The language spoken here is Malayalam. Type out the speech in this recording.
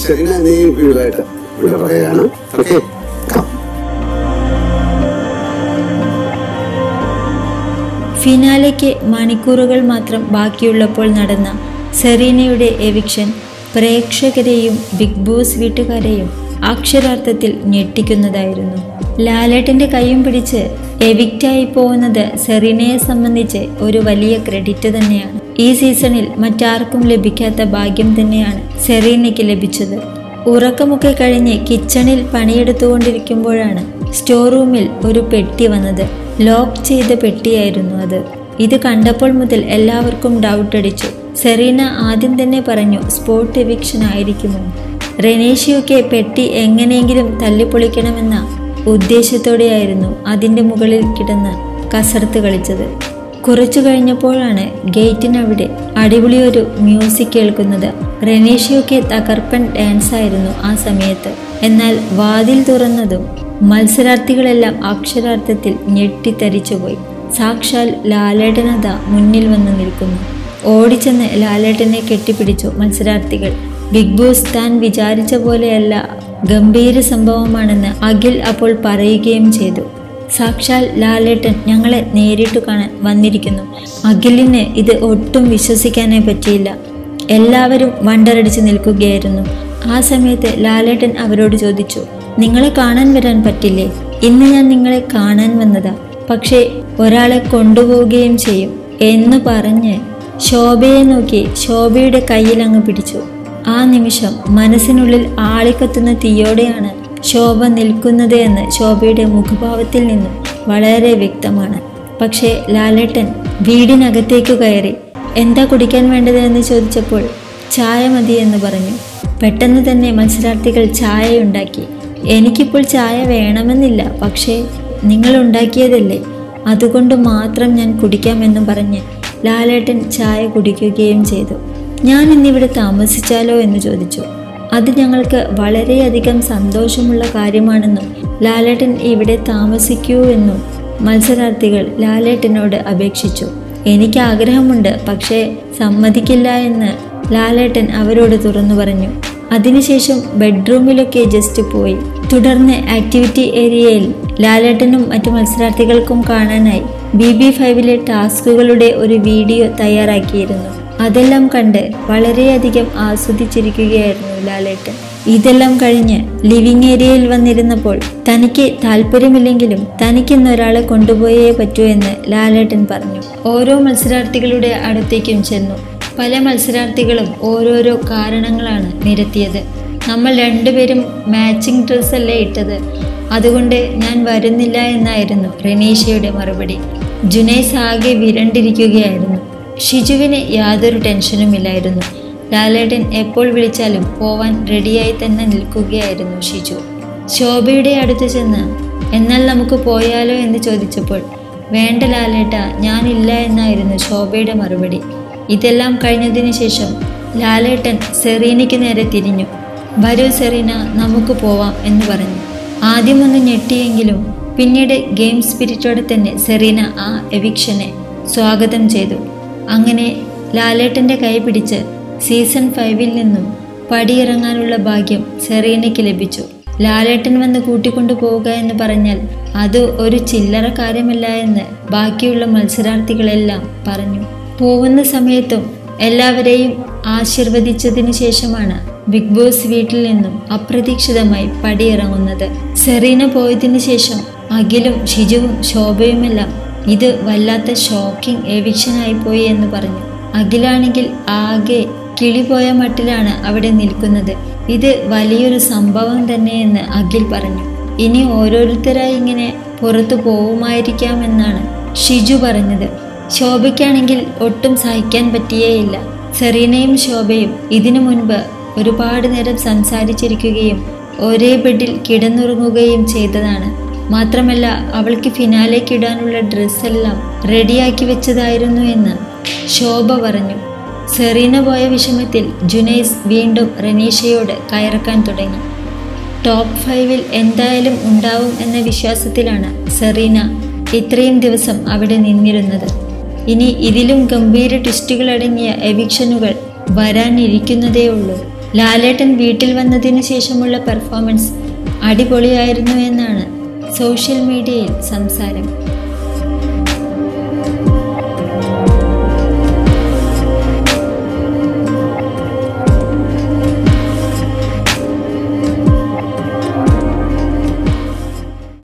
സെറീന നീ വീടായിട്ട് ഇവിടെ പറയുകയാണ് ഓക്കെ ഫിനാലയ്ക്ക് മണിക്കൂറുകൾ മാത്രം ബാക്കിയുള്ളപ്പോൾ നടന്ന സെറീനയുടെ എവിക്ഷൻ പ്രേക്ഷകരെയും ബിഗ് ബോസ് വീട്ടുകാരെയും അക്ഷരാർത്ഥത്തിൽ ഞെട്ടിക്കുന്നതായിരുന്നു ലാലേട്ടന്റെ കൈയും പിടിച്ച് എവിക്റ്റായി പോകുന്നത് സെറീനയെ സംബന്ധിച്ച് ഒരു വലിയ ക്രെഡിറ്റ് തന്നെയാണ് ഈ സീസണിൽ മറ്റാർക്കും ലഭിക്കാത്ത ഭാഗ്യം തന്നെയാണ് സെറീനയ്ക്ക് ലഭിച്ചത് ഉറക്കമൊക്കെ കഴിഞ്ഞ് കിച്ചണിൽ പണിയെടുത്തുകൊണ്ടിരിക്കുമ്പോഴാണ് സ്റ്റോർ റൂമിൽ ഒരു പെട്ടി വന്നത് ലോക്ക് ചെയ്ത പെട്ടിയായിരുന്നു അത് ഇത് കണ്ടപ്പോൾ മുതൽ എല്ലാവർക്കും ഡൗട്ട് അടിച്ചു സെറീന ആദ്യം തന്നെ പറഞ്ഞു സ്പോട്ട് എവിക്ഷൻ ആയിരിക്കുമോ റെനേഷിയൊക്കെ പെട്ടി എങ്ങനെയെങ്കിലും തല്ലിപ്പൊളിക്കണമെന്ന ഉദ്ദേശത്തോടെയായിരുന്നു അതിൻ്റെ മുകളിൽ കിടന്ന് കസർത്ത് കളിച്ചത് കുറച്ചു കഴിഞ്ഞപ്പോഴാണ് ഗേറ്റിനവിടെ അടിപൊളി ഒരു മ്യൂസിക് കേൾക്കുന്നത് റെനേഷിയൊക്കെ തകർപ്പൻ ഡാൻസ് ആയിരുന്നു ആ സമയത്ത് എന്നാൽ വാതിൽ തുറന്നതും മത്സരാർത്ഥികളെല്ലാം അക്ഷരാർത്ഥത്തിൽ ഞെട്ടിത്തരിച്ചുപോയി സാക്ഷാൽ ലാലേട്ടനത മുന്നിൽ വന്ന് നിൽക്കുന്നു ഓടിച്ചെന്ന് ലാലേട്ടനെ കെട്ടിപ്പിടിച്ചു മത്സരാർത്ഥികൾ ബിഗ് ബോസ് താൻ വിചാരിച്ച പോലെയല്ല ഗംഭീര സംഭവമാണെന്ന് അഖിൽ അപ്പോൾ പറയുകയും ചെയ്തു സാക്ഷാൽ ലാലേട്ടൻ ഞങ്ങളെ നേരിട്ട് കാണാൻ വന്നിരിക്കുന്നു അഖിലിന് ഇത് ഒട്ടും വിശ്വസിക്കാനേ പറ്റിയില്ല എല്ലാവരും വണ്ടറടിച്ച് നിൽക്കുകയായിരുന്നു ആ സമയത്ത് ലാലേട്ടൻ അവരോട് ചോദിച്ചു നിങ്ങളെ കാണാൻ വരാൻ പറ്റില്ലേ ഇന്ന് ഞാൻ നിങ്ങളെ കാണാൻ വന്നതാ പക്ഷേ ഒരാളെ കൊണ്ടുപോവുകയും ചെയ്യും എന്ന് പറഞ്ഞ് ശോഭയെ നോക്കി ശോഭയുടെ കയ്യിൽ അങ്ങ് പിടിച്ചു ആ നിമിഷം മനസ്സിനുള്ളിൽ ആളിക്കത്തുന്ന തീയോടെയാണ് ശോഭ നിൽക്കുന്നത് എന്ന് ശോഭയുടെ മുഖഭാവത്തിൽ നിന്നും വളരെ വ്യക്തമാണ് പക്ഷേ ലാലേട്ടൻ വീടിനകത്തേക്ക് കയറി എന്താ കുടിക്കാൻ വേണ്ടത് എന്ന് ചോദിച്ചപ്പോൾ ചായ മതി എന്ന് പറഞ്ഞു പെട്ടെന്ന് തന്നെ മത്സരാർത്ഥികൾ ചായ ഉണ്ടാക്കി എനിക്കിപ്പോൾ ചായ വേണമെന്നില്ല പക്ഷേ നിങ്ങൾ ഉണ്ടാക്കിയതല്ലേ അതുകൊണ്ട് മാത്രം ഞാൻ കുടിക്കാമെന്ന് പറഞ്ഞ് ലാലേട്ടൻ ചായ കുടിക്കുകയും ചെയ്തു ഞാൻ ഇന്നിവിടെ താമസിച്ചാലോ എന്ന് ചോദിച്ചു അത് ഞങ്ങൾക്ക് വളരെയധികം സന്തോഷമുള്ള കാര്യമാണെന്നും ലാലേട്ടൻ ഇവിടെ താമസിക്കൂ എന്നും മത്സരാർത്ഥികൾ ലാലേട്ടനോട് അപേക്ഷിച്ചു എനിക്ക് ആഗ്രഹമുണ്ട് പക്ഷേ സമ്മതിക്കില്ല എന്ന് ലാലേട്ടൻ അവരോട് തുറന്നു പറഞ്ഞു അതിനുശേഷം ബെഡ്റൂമിലൊക്കെ ജസ്റ്റ് പോയി തുടർന്ന് ആക്ടിവിറ്റി ഏരിയയിൽ ലാലേട്ടനും മറ്റു മത്സരാർത്ഥികൾക്കും കാണാനായി ബി ബി ഫൈവിലെ ടാസ്കുകളുടെ ഒരു വീഡിയോ തയ്യാറാക്കിയിരുന്നു അതെല്ലാം കണ്ട് വളരെയധികം ആസ്വദിച്ചിരിക്കുകയായിരുന്നു ലാലേട്ടൻ ഇതെല്ലാം കഴിഞ്ഞ് ലിവിംഗ് ഏരിയയിൽ വന്നിരുന്നപ്പോൾ തനിക്ക് താല്പര്യമില്ലെങ്കിലും തനിക്കിന്ന് ഒരാളെ കൊണ്ടുപോയേ പറ്റൂ എന്ന് ലാലേട്ടൻ പറഞ്ഞു ഓരോ മത്സരാർത്ഥികളുടെ അടുത്തേക്കും ചെന്നു പല മത്സരാർത്ഥികളും ഓരോരോ കാരണങ്ങളാണ് നിരത്തിയത് നമ്മൾ രണ്ടുപേരും മാച്ചിങ് ഡ്രസ്സല്ലേ ഇട്ടത് അതുകൊണ്ട് ഞാൻ വരുന്നില്ല എന്നായിരുന്നു റെനീഷയുടെ മറുപടി ജുനൈസ് ആകെ വിരണ്ടിരിക്കുകയായിരുന്നു ഷിജുവിന് യാതൊരു ടെൻഷനുമില്ലായിരുന്നു ലാലേട്ടൻ എപ്പോൾ വിളിച്ചാലും പോവാൻ റെഡിയായി തന്നെ നിൽക്കുകയായിരുന്നു ഷിജു ശോഭയുടെ അടുത്ത് ചെന്ന് എന്നാൽ നമുക്ക് പോയാലോ എന്ന് ചോദിച്ചപ്പോൾ വേണ്ട ലാലേട്ട ഞാനില്ല എന്നായിരുന്നു ശോഭയുടെ മറുപടി ഇതെല്ലാം കഴിഞ്ഞതിന് ശേഷം ലാലേട്ടൻ സെറീനയ്ക്ക് നേരെ തിരിഞ്ഞു വരൂ സെറീന നമുക്ക് പോവാം എന്ന് പറഞ്ഞു ആദ്യമൊന്ന് ഞെട്ടിയെങ്കിലും പിന്നീട് ഗെയിം സ്പിരിറ്റോടെ തന്നെ സെറീന ആ എവിക്ഷനെ സ്വാഗതം ചെയ്തു അങ്ങനെ ലാലേട്ടൻ്റെ കൈ പിടിച്ച് സീസൺ ഫൈവിൽ നിന്നും പടിയിറങ്ങാനുള്ള ഭാഗ്യം സെറീനയ്ക്ക് ലഭിച്ചു ലാലേട്ടൻ വന്ന് കൂട്ടിക്കൊണ്ടു പോവുക എന്ന് പറഞ്ഞാൽ അത് ഒരു ചില്ലറ കാര്യമല്ല എന്ന് ബാക്കിയുള്ള മത്സരാർത്ഥികളെല്ലാം പറഞ്ഞു പോകുന്ന സമയത്തും എല്ലാവരെയും ആശീർവദിച്ചതിനു ശേഷമാണ് ബിഗ് ബോസ് വീട്ടിൽ നിന്നും അപ്രതീക്ഷിതമായി പടിയിറങ്ങുന്നത് സെറീന പോയതിനു ശേഷം അഖിലും ഷിജുവും ശോഭയുമെല്ലാം ഇത് വല്ലാത്ത ഷോക്കിംഗ് എവിക്ഷനായി പോയി എന്ന് പറഞ്ഞു അഖിലാണെങ്കിൽ ആകെ കിളിപോയ മട്ടിലാണ് അവിടെ നിൽക്കുന്നത് ഇത് വലിയൊരു സംഭവം തന്നെയെന്ന് അഖിൽ പറഞ്ഞു ഇനി ഓരോരുത്തരായി ഇങ്ങനെ പുറത്തു പോവുമായിരിക്കാമെന്നാണ് ഷിജു പറഞ്ഞത് ശോഭയ്ക്കാണെങ്കിൽ ഒട്ടും സഹിക്കാൻ പറ്റിയേയില്ല സെറീനയും ശോഭയും ഇതിനു മുൻപ് ഒരുപാട് നേരം സംസാരിച്ചിരിക്കുകയും ഒരേ ബെഡിൽ കിടന്നുറങ്ങുകയും ചെയ്തതാണ് മാത്രമല്ല അവൾക്ക് ഫിനാലേക്കിടാനുള്ള ഡ്രസ്സെല്ലാം റെഡിയാക്കി വെച്ചതായിരുന്നു എന്ന് ശോഭ പറഞ്ഞു സെറീന പോയ വിഷമത്തിൽ ജുനൈസ് വീണ്ടും റനീഷയോട് കയറക്കാൻ തുടങ്ങി ടോപ്പ് ഫൈവിൽ എന്തായാലും ഉണ്ടാവും എന്ന വിശ്വാസത്തിലാണ് സെറീന ഇത്രയും ദിവസം അവിടെ നിന്നിരുന്നത് ഇനി ഇതിലും ഗംഭീര ട്വിസ്റ്റുകളടങ്ങിയ എവിക്ഷനുകൾ വരാനിരിക്കുന്നതേ ഉള്ളൂ ലാലേട്ടൻ വീട്ടിൽ വന്നതിനു ശേഷമുള്ള പെർഫോമൻസ് അടിപൊളിയായിരുന്നു എന്നാണ് സോഷ്യൽ മീഡിയയിൽ സംസാരം